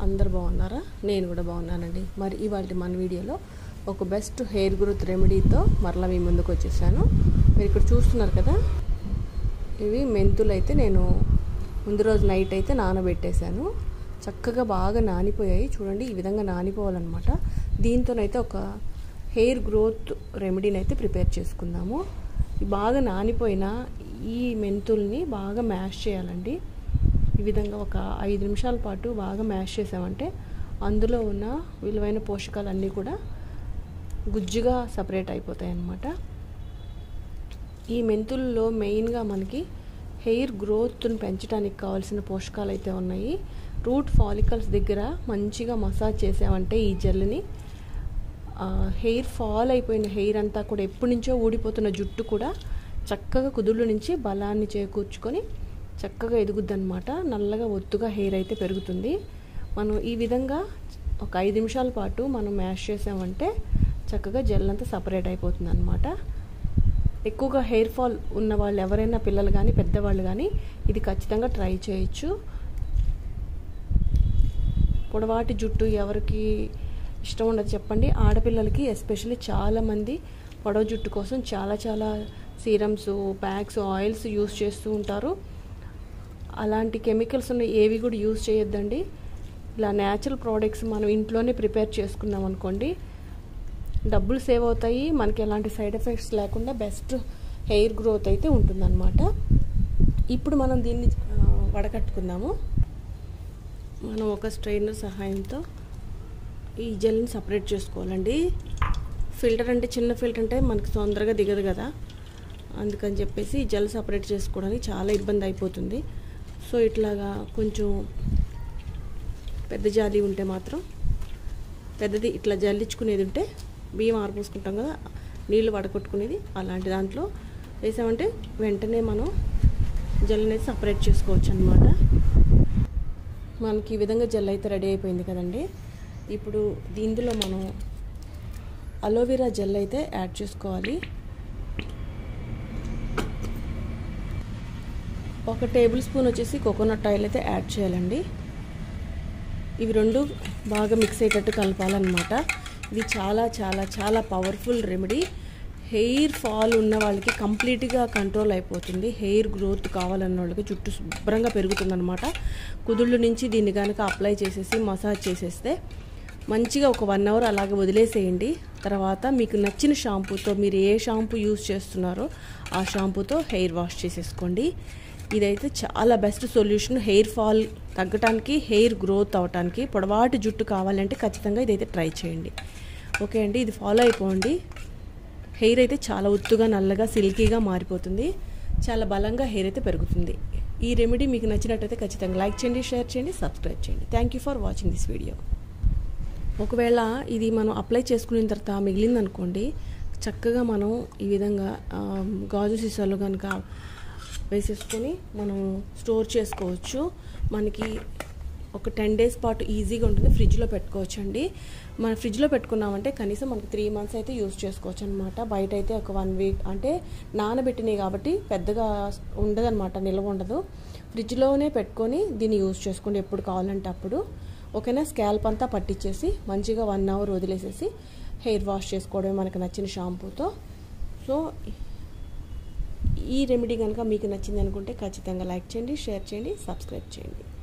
అందరు బాగున్నారా నేను కూడా బాగున్నానండి మరి ఇవాళ మన వీడియోలో ఒక బెస్ట్ హెయిర్ గ్రోత్ రెమెడీతో మరలా మీ ముందుకు వచ్చేసాను మీరు ఇక్కడ చూస్తున్నారు కదా ఇవి మెంతులు అయితే నేను ముందు రోజు నైట్ అయితే నానబెట్టేశాను చక్కగా బాగా నానిపోయాయి చూడండి ఈ విధంగా నానిపోవాలన్నమాట దీంతోనైతే ఒక హెయిర్ గ్రోత్ రెమెడీని అయితే ప్రిపేర్ చేసుకుందాము బాగా నానిపోయిన ఈ మెంతుల్ని బాగా మ్యాష్ చేయాలండి ఈ విధంగా ఒక ఐదు నిమిషాల పాటు బాగా మ్యాష్ చేసామంటే అందులో ఉన్న విలువైన పోషకాలన్నీ కూడా గుజ్జుగా సపరేట్ అయిపోతాయి అన్నమాట ఈ మెంతుల్లో మెయిన్గా మనకి హెయిర్ గ్రోత్ను పెంచడానికి కావాల్సిన పోషకాలు అయితే ఉన్నాయి రూట్ ఫాలికల్స్ దగ్గర మంచిగా మసాజ్ చేసామంటే ఈ జెల్ని హెయిర్ ఫాల్ అయిపోయిన హెయిర్ అంతా కూడా ఎప్పటి నుంచో ఊడిపోతున్న జుట్టు కూడా చక్కగా కుదుళ్ళ నుంచి బలాన్ని చేకూర్చుకొని చక్కగా ఎదుగుద్దనమాట నల్లగా ఒత్తుగా హెయిర్ అయితే పెరుగుతుంది మనం ఈ విధంగా ఒక ఐదు నిమిషాల పాటు మనం మ్యాష్ చేసామంటే చక్కగా జెల్ అంతా సపరేట్ అయిపోతుంది అనమాట ఎక్కువగా హెయిర్ ఫాల్ ఉన్న వాళ్ళు ఎవరైనా పిల్లలు కానీ పెద్దవాళ్ళు కానీ ఇది ఖచ్చితంగా ట్రై చేయొచ్చు పొడవాటి జుట్టు ఎవరికి ఇష్టం ఉండదు చెప్పండి ఆడపిల్లలకి ఎస్పెషల్లీ చాలామంది పొడవ జుట్టు కోసం చాలా చాలా సీరమ్స్ ప్యాక్స్ ఆయిల్స్ యూస్ చేస్తూ ఉంటారు అలాంటి కెమికల్స్ ఉన్న ఏవి కూడా యూస్ చేయొద్దండి ఇలా న్యాచురల్ ప్రోడక్ట్స్ మనం ఇంట్లోనే ప్రిపేర్ చేసుకున్నాం అనుకోండి డబ్బులు సేవ్ అవుతాయి మనకి ఎలాంటి సైడ్ ఎఫెక్ట్స్ లేకుండా బెస్ట్ హెయిర్ గ్రోత్ అయితే ఉంటుందన్నమాట ఇప్పుడు మనం దీన్ని వడకట్టుకుందాము మనం ఒక స్ట్రైనర్ సహాయంతో ఈ జెల్ని సపరేట్ చేసుకోవాలండి ఫిల్టర్ అంటే చిన్న ఫిల్టర్ అంటే మనకి తొందరగా దిగదు కదా అందుకని చెప్పేసి జెల్ సపరేట్ చేసుకోవడానికి చాలా ఇబ్బంది అయిపోతుంది సో ఇట్లాగా కొంచెం పెద్ద జాలి ఉంటే మాత్రం పెద్దది ఇట్లా జల్లించుకునేది ఉంటే బియ్యం ఆరపోసుకుంటాం కదా నీళ్ళు వడకొట్టుకునేది అలాంటి దాంట్లో వేసామంటే వెంటనే మనం జెల్ అనేది సపరేట్ చేసుకోవచ్చు అనమాట మనకి ఈ విధంగా జెల్ అయితే రెడీ అయిపోయింది కదండి ఇప్పుడు దీంట్లో మనం అలోవెరా జెల్ అయితే యాడ్ చేసుకోవాలి ఒక టేబుల్ స్పూన్ వచ్చేసి కోకోనట్ ఆయిల్ అయితే యాడ్ చేయాలండి ఇవి రెండు బాగా మిక్స్ అయ్యేటట్టు కలపాలన్నమాట ఇది చాలా చాలా చాలా పవర్ఫుల్ రెమెడీ హెయిర్ ఫాల్ ఉన్న వాళ్ళకి కంప్లీట్గా కంట్రోల్ అయిపోతుంది హెయిర్ గ్రోత్ కావాలన్న వాళ్ళకి జుట్టు శుభ్రంగా పెరుగుతుందనమాట కుదుళ్ళు నుంచి దీన్ని కనుక అప్లై చేసేసి మసాజ్ చేసేస్తే మంచిగా ఒక వన్ అవర్ అలాగే వదిలేసేయండి తర్వాత మీకు నచ్చిన షాంపూతో మీరు ఏ షాంపూ యూస్ చేస్తున్నారో ఆ షాంపూతో హెయిర్ వాష్ చేసేసుకోండి ఇదైతే చాలా బెస్ట్ సొల్యూషన్ హెయిర్ ఫాల్ తగ్గటానికి హెయిర్ గ్రోత్ అవటానికి పొడవాటి జుట్టు కావాలంటే ఖచ్చితంగా ఇదైతే ట్రై చేయండి ఓకే అండి ఇది ఫాలో అయిపోండి హెయిర్ అయితే చాలా ఉత్తుగా నల్లగా సిల్కీగా మారిపోతుంది చాలా బలంగా హెయిర్ అయితే పెరుగుతుంది ఈ రెమెడీ మీకు నచ్చినట్టయితే ఖచ్చితంగా లైక్ చేయండి షేర్ చేయండి సబ్స్క్రైబ్ చేయండి thank you for watching this video ఒకవేళ ఇది మనం అప్లై చేసుకున్న తర్వాత మిగిలిందనుకోండి చక్కగా మనం ఈ విధంగా గాజు సీసాలో కనుక వేసేసుకొని మనం స్టోర్ చేసుకోవచ్చు మనకి ఒక టెన్ డేస్ పాటు ఈజీగా ఉంటుంది ఫ్రిడ్జ్లో పెట్టుకోవచ్చు అండి మన ఫ్రిడ్జ్లో పెట్టుకున్నామంటే కనీసం మనకి త్రీ మంత్స్ అయితే యూస్ చేసుకోవచ్చు అనమాట బయట అయితే ఒక వన్ వీక్ అంటే నానబెట్టినాయి కాబట్టి పెద్దగా ఉండదన్నమాట నిల్వ ఉండదు ఫ్రిడ్జ్లోనే పెట్టుకొని దీన్ని యూస్ చేసుకోండి ఎప్పుడు కావాలంటే అప్పుడు ఓకేనా స్కాల్ప్ అంతా పట్టించేసి మంచిగా వన్ అవర్ వదిలేసేసి హెయిర్ వాష్ చేసుకోవడమే మనకు నచ్చిన షాంపూతో సో ఈ రెమెడీ కనుక మీకు నచ్చింది అనుకుంటే ఖచ్చితంగా లైక్ చేయండి షేర్ చేయండి సబ్స్క్రైబ్ చేయండి